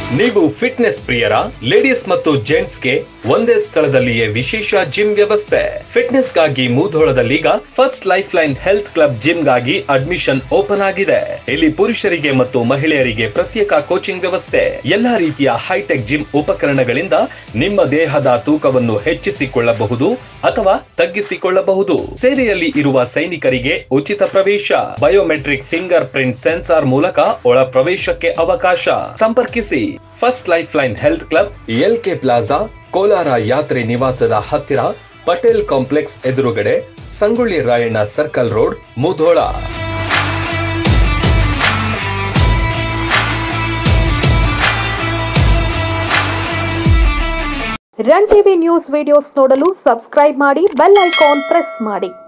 ನೀವು fitness ಪ್ರಿಯರ ladies ಮತ್ತು ಜೆಂಟ್ಸ್ಗೆ ಒಂದೇ ಸ್ಥಳದಲ್ಲಿಯೇ ವಿಶೇಷ ಜಿಮ್ ವ್ಯವಸ್ಥೆ ಫಿಟ್ನೆಸ್ಗಾಗಿ ಮೂಧೋಳದಲ್ಲೀಗ first life line health club ಜಿಮ್ಗಾಗಿ ಅಡ್ಮಿಷನ್ ಓಪನ್ ಆಗಿದೆ ಇಲ್ಲಿ ಪುರುಷರಿಗೆ ಮತ್ತು ಮಹಿಳೆಯರಿಗೆ ಪ್ರತ್ಯೇಕ ಕೋಚಿಂಗ್ ವ್ಯವಸ್ಥೆ ಎಲ್ಲಾ ರೀತಿಯ ಹೈಟೆಕ್ ಜಿಮ್ ಉಪಕರಣಗಳಿಂದ ನಿಮ್ಮ ದೇಹದ ತೂಕವನ್ನು ಹೆಚ್ಚಿಸಿಕೊಳ್ಳಬಹುದು ಅಥವಾ ತಗ್ಗಿಸಿಕೊಳ್ಳಬಹುದು ಸೇವೆಯಲ್ಲಿ ಇರುವ ಸೈನಿಕರಿಗೆ ಉಚಿತ ಪ್ರವೇಶ ಬಯೋಮೆಟ್ರಿಕ್ ಫಿಂಗರ್ ಪ್ರಿಂಟ್ ಸೆನ್ಸಾರ್ ಮೂಲಕ ಒಳ ಪ್ರವೇಶಕ್ಕೆ ಅವಕಾಶ ಸಂಪರ್ಕಿಸಿ first life line health club L K plaza Kolar ಯಾತ್ರೆ ನಿವಾಸದ ಹತ್ತಿರ ಪಟೇಲ್ ಕಾಂಪ್ಲೆಕ್ಸ್ ಎದುರುಗಡೆ Sangolli Rayanna circle road Mudhol run TV news videos ನೋಡಲು ಸಬ್ಸ್ಕ್ರೈಬ್ ಮಾಡಿ ಬೆಲ್ ಐಕಾನ್ ಪ್ರೆಸ್ ಮಾಡಿ